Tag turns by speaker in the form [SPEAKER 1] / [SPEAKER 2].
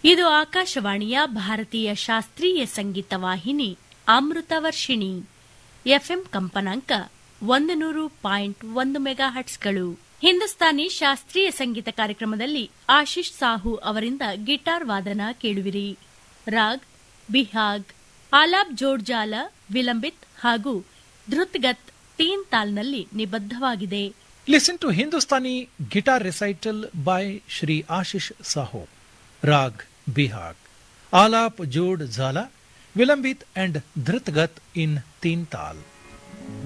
[SPEAKER 1] ಇದು ಆಕಾಶವಾಣಿಯ ಭಾರತೀಯ ಶಾಸ್ತ್ರೀಯ ಸಂಗೀತ ವಾಹಿನಿ ಅಮೃತ ವರ್ಷಿಣಿ ಎಫ್ಎಂ ಕಂಪನಾಂಕ ಒಂದು ನೂರು ಪಾಯಿಂಟ್ ಒಂದು ಮೆಗಾ ಹಟ್ಸ್ಗಳು ಹಿಂದೂಸ್ತಾನಿ ಶಾಸ್ತ್ರೀಯ ಸಂಗೀತ ಕಾರ್ಯಕ್ರಮದಲ್ಲಿ ಆಶೀಶ್ ಸಾಹು ಅವರಿಂದ ಗಿಟಾರ್ ವಾದನ ಕೇಳುವಿರಿ ರಾಗ್ ಬಿಹಾಗ್ ಆಲಾಬ್ ಜೋಡ್ಜಾಲ ವಿಲಂಬಿತ್ ಹಾಗೂ ಧೃತ್ಗತ್ ತೀನ್ ತಾಲ್ನಲ್ಲಿ ನಿಬದ್ಧವಾಗಿದೆ
[SPEAKER 2] Listen to Hindustani guitar recital by Shri Ashish Saho. Rag Bihag. Alap Jod Zala, Vilambit and Dhritgat in Teen Tal.